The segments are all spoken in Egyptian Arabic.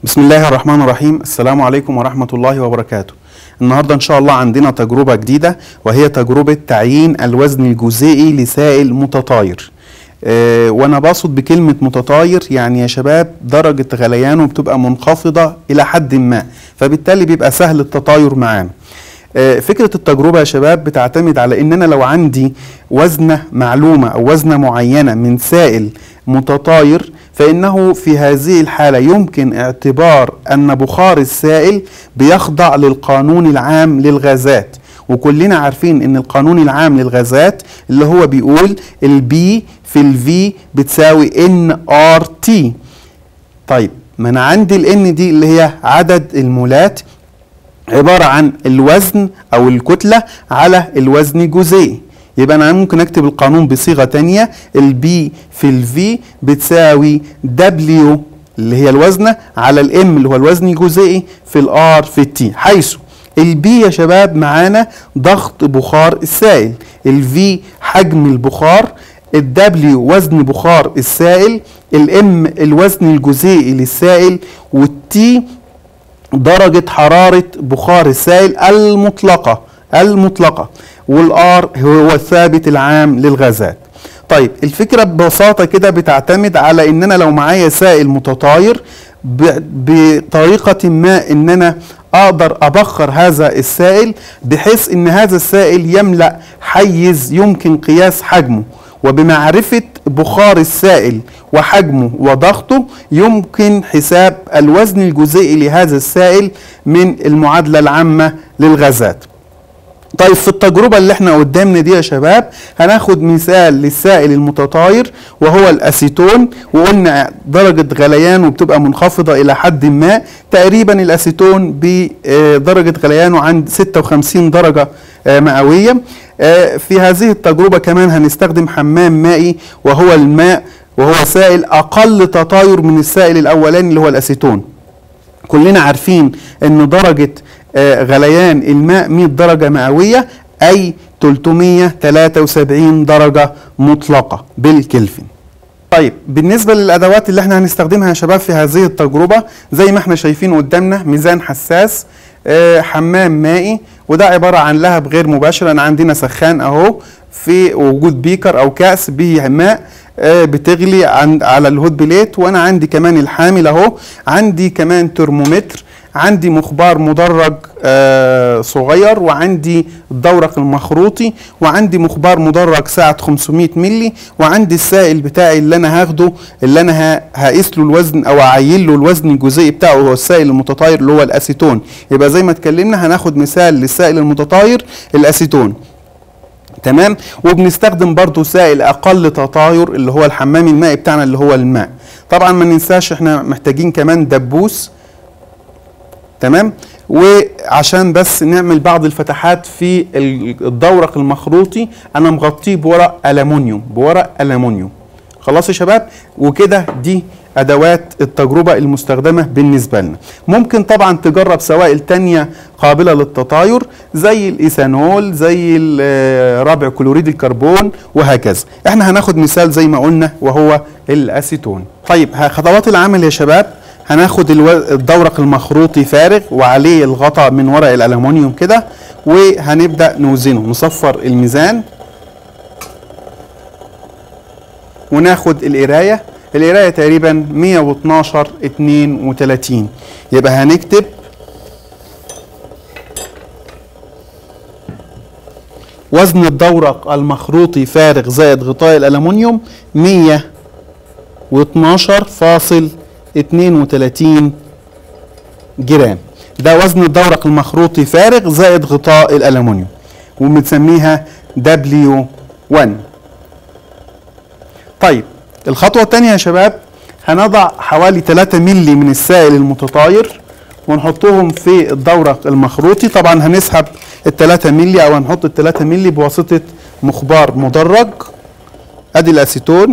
بسم الله الرحمن الرحيم السلام عليكم ورحمة الله وبركاته النهاردة إن شاء الله عندنا تجربة جديدة وهي تجربة تعيين الوزن الجزيئي لسائل متطاير أه وانا بقصد بكلمة متطاير يعني يا شباب درجة غليانه بتبقى منخفضة الى حد ما فبالتالي بيبقى سهل التطاير معانا أه فكرة التجربة يا شباب بتعتمد على ان انا لو عندي وزنة معلومة او وزنة معينة من سائل متطاير فإنه في هذه الحالة يمكن اعتبار أن بخار السائل بيخضع للقانون العام للغازات وكلنا عارفين ان القانون العام للغازات اللي هو بيقول البي في الفي بتساوي ان ار تي طيب ما انا عندي الان دي اللي هي عدد المولات عبارة عن الوزن او الكتلة على الوزن الجزيئي يبقى انا ممكن اكتب القانون بصيغه تانية البي في الفي بتساوي دبليو اللي هي الوزنه على الام اللي هو الوزن الجزيئي في الار في التي حيث البي يا شباب معانا ضغط بخار السائل الفي حجم البخار الدبليو وزن بخار السائل الام الوزن الجزيئي للسائل والتي درجة حرارة بخار السائل المطلقة المطلقة والار هو الثابت العام للغازات طيب الفكره ببساطه كده بتعتمد على ان انا لو معايا سائل متطاير بطريقه ما ان انا اقدر ابخر هذا السائل بحيث ان هذا السائل يملا حيز يمكن قياس حجمه وبمعرفه بخار السائل وحجمه وضغطه يمكن حساب الوزن الجزيئي لهذا السائل من المعادله العامه للغازات طيب في التجربة اللي احنا قدامنا دي يا شباب هناخد مثال للسائل المتطاير وهو الاسيتون وقلنا درجة غليانه بتبقى منخفضة الى حد ما تقريبا الاسيتون بدرجة غليانه عند 56 درجة مئوية في هذه التجربة كمان هنستخدم حمام مائي وهو الماء وهو سائل اقل تطاير من السائل الاولاني اللي هو الاسيتون كلنا عارفين ان درجة آه غليان الماء 100 درجة مئوية أي 373 درجة مطلقة بالكلفن طيب بالنسبة للأدوات اللي احنا هنستخدمها يا شباب في هذه التجربة زي ما احنا شايفين قدامنا ميزان حساس آه حمام مائي وده عبارة عن لهب غير مباشر أنا عندنا سخان أهو في وجود بيكر أو كأس به ماء آه بتغلي عند على الهوت بليت وأنا عندي كمان الحامل أهو عندي كمان ترمومتر عندي مخبار مدرج آه صغير وعندي الدورق المخروطي وعندي مخبار مدرج سعة 500 ملي وعندي السائل بتاعي اللي انا هاخده اللي انا هقيس له الوزن او اعين له الوزن الجزيئي بتاعه هو السائل المتطاير اللي هو الاسيتون يبقى زي ما اتكلمنا هناخد مثال للسائل المتطاير الاسيتون تمام وبنستخدم برضو سائل اقل تطاير اللي هو الحمام المائي بتاعنا اللي هو الماء طبعا ما ننساش احنا محتاجين كمان دبوس تمام وعشان بس نعمل بعض الفتحات في الدورق المخروطي انا مغطيه بورق المونيوم بورق المونيوم خلاص يا شباب وكده دي ادوات التجربه المستخدمه بالنسبه لنا ممكن طبعا تجرب سوائل تانية قابله للتطاير زي الايثانول زي رابع كلوريد الكربون وهكذا احنا هناخد مثال زي ما قلنا وهو الاسيتون طيب خطوات العمل يا شباب هناخد الدورق المخروطي فارغ وعليه الغطاء من ورق الالومنيوم كده وهنبدا نوزنه نصفر الميزان وناخد القرايه القرايه تقريبا 112 32 يبقى هنكتب وزن الدورق المخروطي فارغ زائد غطاء الالومنيوم 112 32 جرام ده وزن الدورق المخروطي فارغ زائد غطاء الالومنيوم وبنسميها W1 طيب الخطوة الثانية يا شباب هنضع حوالي 3 ملي من السائل المتطاير ونحطهم في الدورق المخروطي طبعا هنسحب ال 3 ملي او هنحط ال 3 ملي بواسطة مخبار مدرج ادي الاسيتون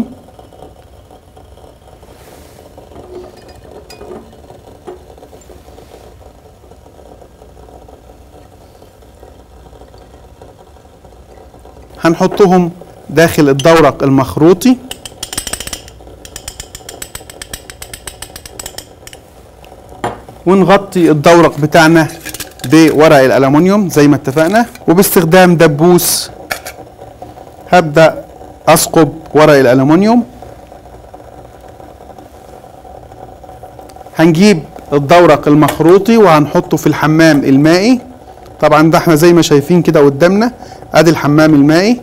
هنحطهم داخل الدورق المخروطي ونغطي الدورق بتاعنا بورق الالومنيوم زي ما اتفقنا وباستخدام دبوس هبدا اسقب ورق الالومنيوم هنجيب الدورق المخروطي وهنحطه في الحمام المائي طبعا ده احنا زي ما شايفين كده قدامنا ادي الحمام المائي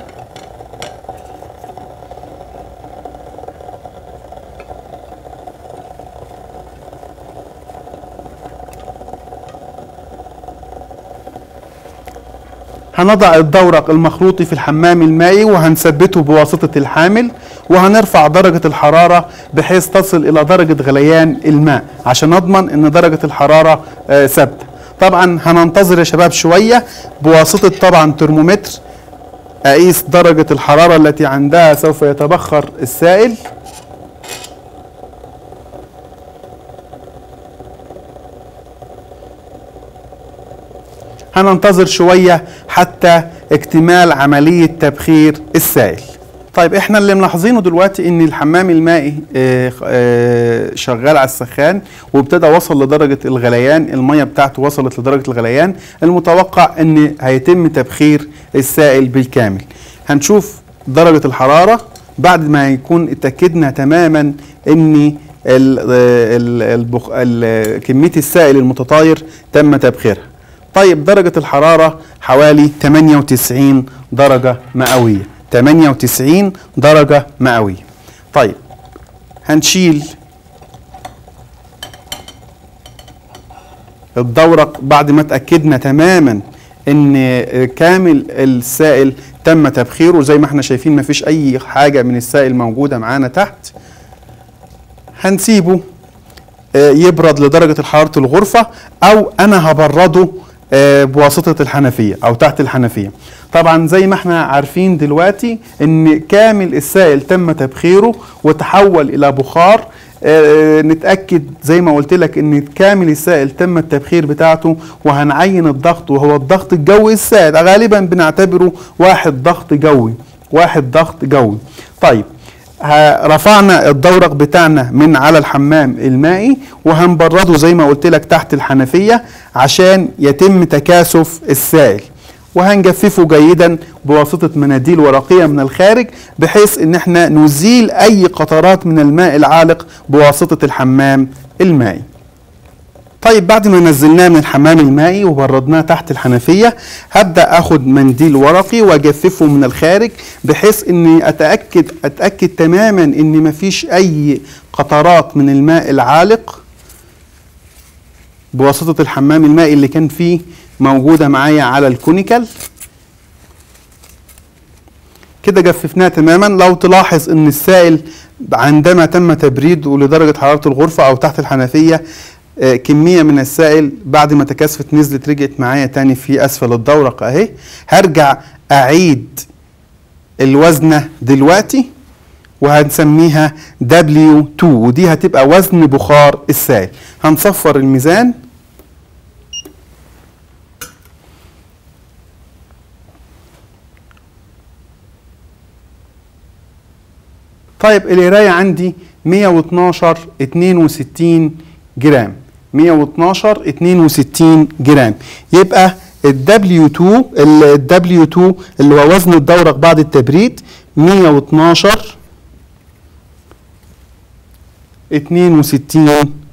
هنضع الدورق المخروطي في الحمام المائي وهنثبته بواسطة الحامل وهنرفع درجة الحرارة بحيث تصل إلى درجة غليان الماء عشان نضمن إن درجة الحرارة آه، ثابتة طبعا هننتظر يا شباب شوية بواسطة طبعا ترمومتر أقيس درجة الحرارة التي عندها سوف يتبخر السائل هننتظر شوية حتى اكتمال عملية تبخير السائل طيب احنا اللي ملاحظينه دلوقتي ان الحمام المائي آه، آه، شغال على السخان وابتدى وصل لدرجة الغليان المية بتاعته وصلت لدرجة الغليان المتوقع ان هيتم تبخير السائل بالكامل هنشوف درجة الحرارة بعد ما يكون اتأكدنا تماما ان ال- ال- البخ- ال- كمية السائل المتطاير تم تبخيرها طيب درجة الحرارة حوالي 98 درجة مئوية 98 درجة مئوية طيب هنشيل الدورق بعد ما اتأكدنا تماما ان كامل السائل تم تبخيره زي ما احنا شايفين مفيش اي حاجة من السائل موجودة معانا تحت هنسيبه آه، يبرد لدرجة حرارة الغرفة أو أنا هبرده آه، بواسطة الحنفية أو تحت الحنفية طبعا زي ما احنا عارفين دلوقتي ان كامل السائل تم تبخيره وتحول الى بخار آه، نتاكد زي ما قلت لك ان كامل السائل تم التبخير بتاعته وهنعين الضغط وهو الضغط الجوي السائل غالبا بنعتبره واحد ضغط جوي واحد ضغط جوي طيب ه- رفعنا الدورق بتاعنا من على الحمام المائي وهنبرده زي ما قلت لك تحت الحنفية عشان يتم تكاثف السائل وهنجففه جيدا بواسطة مناديل ورقية من الخارج بحيث ان احنا نزيل اي قطرات من الماء العالق بواسطة الحمام المائي طيب بعد ما نزلناه من الحمام المائي وبردناه تحت الحنفية هبدأ اخد منديل ورقي واجففه من الخارج بحيث اني اتأكد اتأكد تماما ان مفيش اي قطرات من الماء العالق بواسطة الحمام المائي اللي كان فيه موجودة معايا على الكونيكال كده جففناه تماما لو تلاحظ ان السائل عندما تم تبريده لدرجة حرارة الغرفة او تحت الحنفية آه، كمية من السائل بعد ما تكاثفت نزلت رجعت معايا تاني في اسفل الدورق اهي هرجع اعيد الوزنة دلوقتي وهنسميها W2 ودي هتبقى وزن بخار السائل هنصفر الميزان طيب القراية عندي 112 62 جرام 112 62 جرام يبقى ال W2 ال W2 اللي هو وزن الدورق بعد التبريد 112 62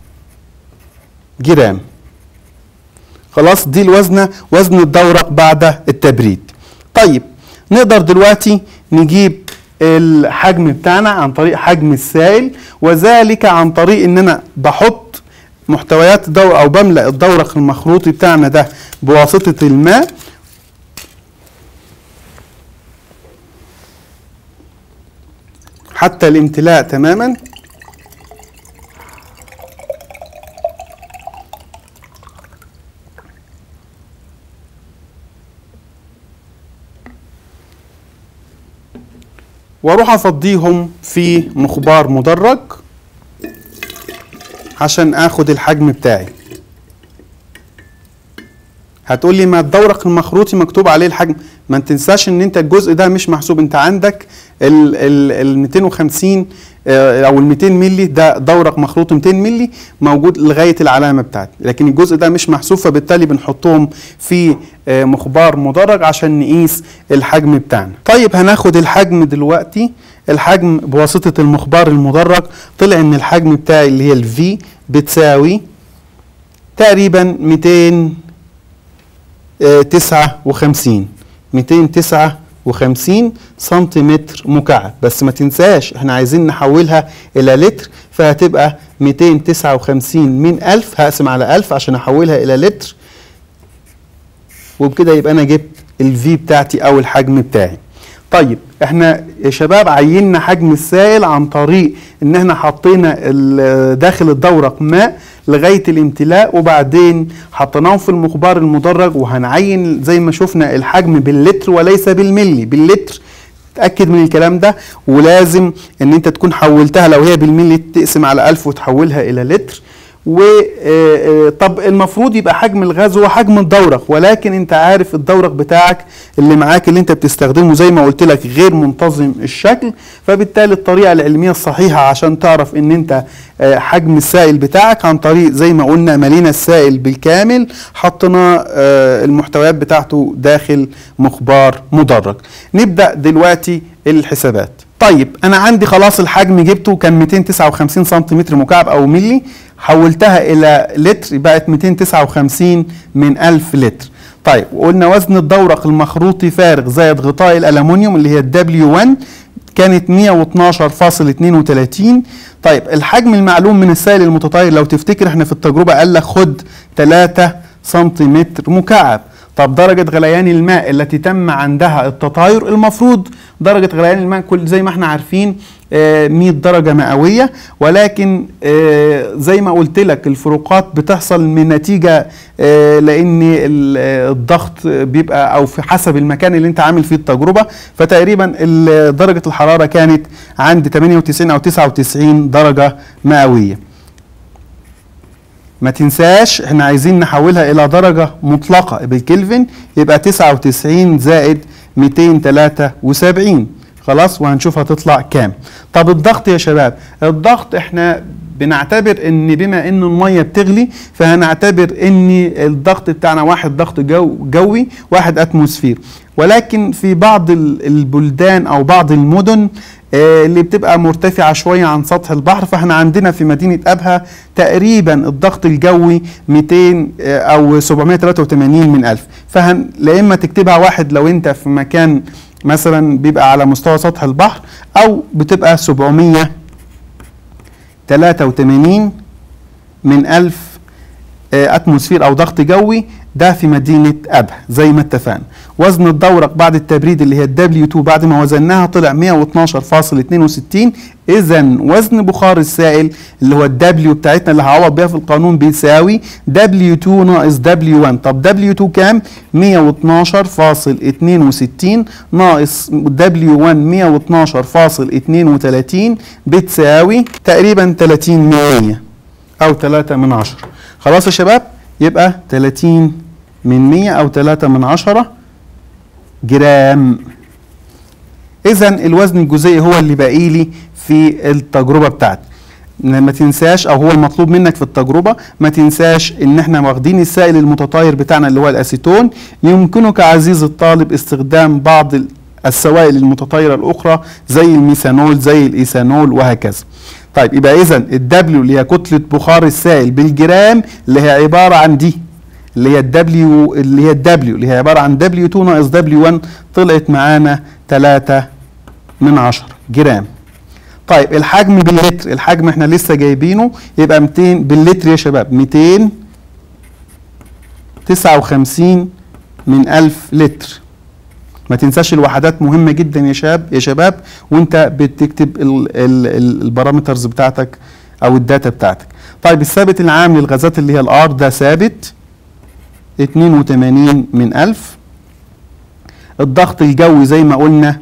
جرام خلاص دي الوزنة وزن الدورق بعد التبريد طيب نقدر دلوقتي نجيب الحجم بتاعنا عن طريق حجم السائل وذلك عن طريق ان انا بحط محتويات الدورق او بملأ الدورق المخروطي بتاعنا ده بواسطة الماء حتى الامتلاء تماما واروح افضيهم في مخبار مدرج عشان اخد الحجم بتاعي هتقول لي ما الدورق المخروطي مكتوب عليه الحجم ما تنساش ان انت الجزء ده مش محسوب انت عندك ال ال ال 250 آه، او ال 200 مللي ده دورق مخروط 200 مللي موجود لغايه العلامه بتاعتي لكن الجزء ده مش محسوب فبالتالي بنحطهم في آه، مخبار مدرج عشان نقيس الحجم بتاعنا طيب هناخد الحجم دلوقتي الحجم بواسطه المخبار المدرج طلع ان الحجم بتاعي اللي هي الفي بتساوي تقريبا 259 259 سنتيمتر مكعب بس ما تنساش احنا عايزين نحولها الى لتر فهتبقى 259 من 1000 هقسم على 1000 عشان احولها الى لتر وبكده يبقى انا جبت الفي بتاعتي او الحجم بتاعي طيب احنا يا شباب عيننا حجم السائل عن طريق ان احنا حطينا ال- داخل الدورق ماء لغايه الامتلاء وبعدين حطيناهم في المخبار المدرج وهنعين زي ما شفنا الحجم باللتر وليس بالملي باللتر تأكد من الكلام ده ولازم ان انت تكون حولتها لو هي بالملي تقسم على 1000 وتحولها الى لتر و آه، آه، طب المفروض يبقى حجم الغاز هو حجم الدورق ولكن انت عارف الدورق بتاعك اللي معاك اللي انت بتستخدمه زي ما قلت لك غير منتظم الشكل فبالتالي الطريقه العلميه الصحيحه عشان تعرف ان انت آه، حجم السائل بتاعك عن طريق زي ما قلنا ملينا السائل بالكامل حطينا آه، المحتويات بتاعته داخل مخبار مدرج نبدا دلوقتي الحسابات طيب انا عندي خلاص الحجم جبته كان 259 سنتيمتر مكعب او ملي حولتها الى لتر بقت 259 من 1000 لتر طيب وقلنا وزن الدورق المخروطي فارغ زائد غطاء الالومنيوم اللي هي الدبليو 1 كانت 112.32 طيب الحجم المعلوم من السائل المتطاير لو تفتكر احنا في التجربه قال لك خد 3 سنتيمتر مكعب طب درجة غليان الماء التي تم عندها التطاير المفروض درجة غليان الماء كل زي ما احنا عارفين آه، 100 درجة مئوية ولكن آه، زي ما قلت لك الفروقات بتحصل من نتيجة آه، لأن ال- آه، الضغط بيبقى أو في حسب المكان اللي أنت عامل فيه التجربة فتقريبا ال- درجة الحرارة كانت عند 98 أو 99 درجة مئوية ما تنساش احنا عايزين نحولها الى درجة مطلقة بالكلفن يبقى 99 زائد 273 خلاص وهنشوف هتطلع كام طب الضغط يا شباب الضغط احنا بنعتبر ان بما ان الميه بتغلي فهنعتبر ان الضغط بتاعنا واحد ضغط جو جوي واحد اتموسفير ولكن في بعض ال- البلدان او بعض المدن آه، اللي بتبقى مرتفعة شوية عن سطح البحر فاحنا عندنا في مدينة أبها تقريبا الضغط الجوي 200 آه، أو 783 من ألف فهن لا إما تكتبها واحد لو أنت في مكان مثلا بيبقى على مستوى سطح البحر أو بتبقى 783 من ألف آه، اتموسفير او ضغط جوي ده في مدينه ابها زي ما اتفقنا وزن الدورق بعد التبريد اللي هي الدبليو 2 بعد ما وزناها طلع 112.62 اذا وزن بخار السائل اللي هو الدبليو بتاعتنا اللي هعوض بيها في القانون بيساوي دبليو 2 ناقص دبليو 1 طب دبليو 2 كام 112.62 ناقص دبليو 1 112.32 بتساوي تقريبا 30 من 100 او 3 من 10 خلاص يا شباب يبقى 30 من 100 او 3 من 10 جرام اذا الوزن الجزيئي هو اللي باقي لي في التجربه بتاعتي ما تنساش او هو المطلوب منك في التجربه ما تنساش ان احنا واخدين السائل المتطاير بتاعنا اللي هو الاسيتون يمكنك عزيزي الطالب استخدام بعض ال- السوائل المتطايره الاخرى زي الميثانول زي الايثانول وهكذا طيب يبقى اذا الدبليو اللي هي كتله بخار السائل بالجرام اللي هي عباره عن دي اللي هي الدبليو اللي هي الدبليو اللي هي عباره عن دبليو 2 ناقص دبليو 1 طلعت معانا 3 من 10 جرام طيب الحجم باللتر الحجم احنا لسه جايبينه يبقى 200 باللتر يا شباب 259 من 1000 لتر ما تنساش الوحدات مهمة جدا يا شباب يا شباب وانت بتكتب ال ال ال البارامترز بتاعتك او الداتا بتاعتك طيب الثابت العام للغازات اللي هي الار ده ثابت 82 من 1000 الضغط الجوي زي ما قلنا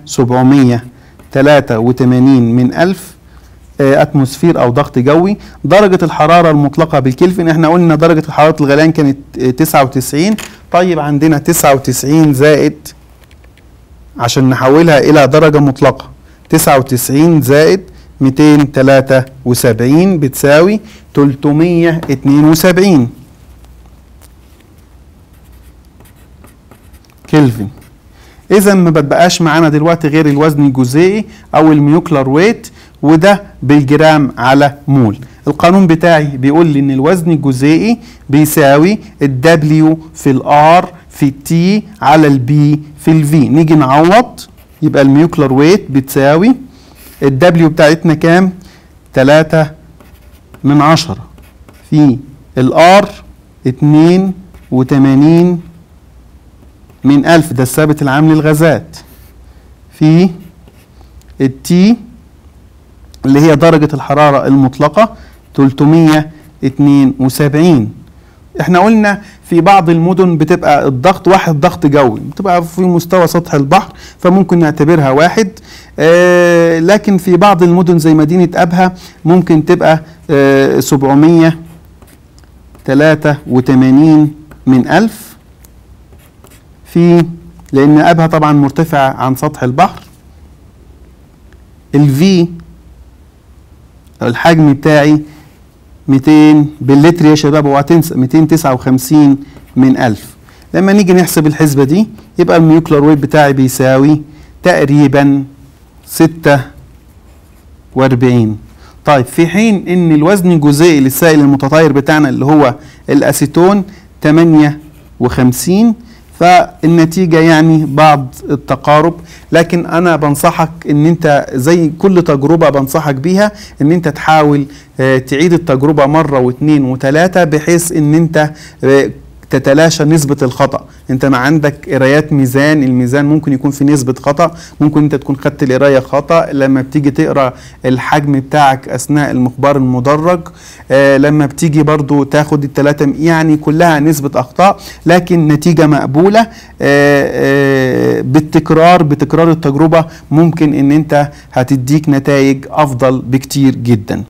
783 من 1000 آه، اتموسفير او ضغط جوي درجة الحرارة المطلقة بالكلفن احنا قلنا درجة حرارة الغليان كانت آه، 99 طيب عندنا 99 زائد عشان نحولها إلى درجة مطلقة 99 زائد 273 بتساوي 372 كلفن اذا ما بتبقاش معانا دلوقتي غير الوزن الجزيئي او الميوكلر ويت وده بالجرام على مول القانون بتاعي بيقول لي ان الوزن الجزيئي بيساوي الدبليو في الار في التي على البي في الفي نيجي نعوض يبقى الميوكلر ويت بتساوي الدبليو بتاعتنا كام 3 من عشرة في الار 82 من ألف ده الثابت العام للغازات في التي اللي هي درجة الحرارة المطلقة 372 احنا قلنا في بعض المدن بتبقى الضغط واحد ضغط جوي بتبقى في مستوى سطح البحر فممكن نعتبرها واحد آه لكن في بعض المدن زي مدينة أبها ممكن تبقى آه 783 من ألف في لأن أبها طبعا مرتفع عن سطح البحر الفي الحجم بتاعي 200 باللتر يا شباب اوعى تنسى 259 من 1000 لما نيجي نحسب الحسبة دي يبقى الميوكلر ويت بتاعي بيساوي تقريبا 46 طيب في حين ان الوزن الجزيئي للسائل المتطاير بتاعنا اللي هو الاسيتون 58 فالنتيجة يعني بعض التقارب لكن أنا بنصحك أن أنت زي كل تجربة بنصحك بيها أن أنت تحاول تعيد التجربة مرة واثنين وثلاثة بحيث أن أنت تتلاشى نسبة الخطأ انت ما عندك قرايات ميزان الميزان ممكن يكون في نسبة خطأ ممكن انت تكون خدت القراية خطأ لما بتيجي تقرا الحجم بتاعك اثناء المخبار المدرج آه لما بتيجي برضو تاخد التلاتة يعني كلها نسبة اخطاء لكن نتيجة مقبولة آه آه بالتكرار بتكرار التجربة ممكن ان انت هتديك نتائج افضل بكتير جدا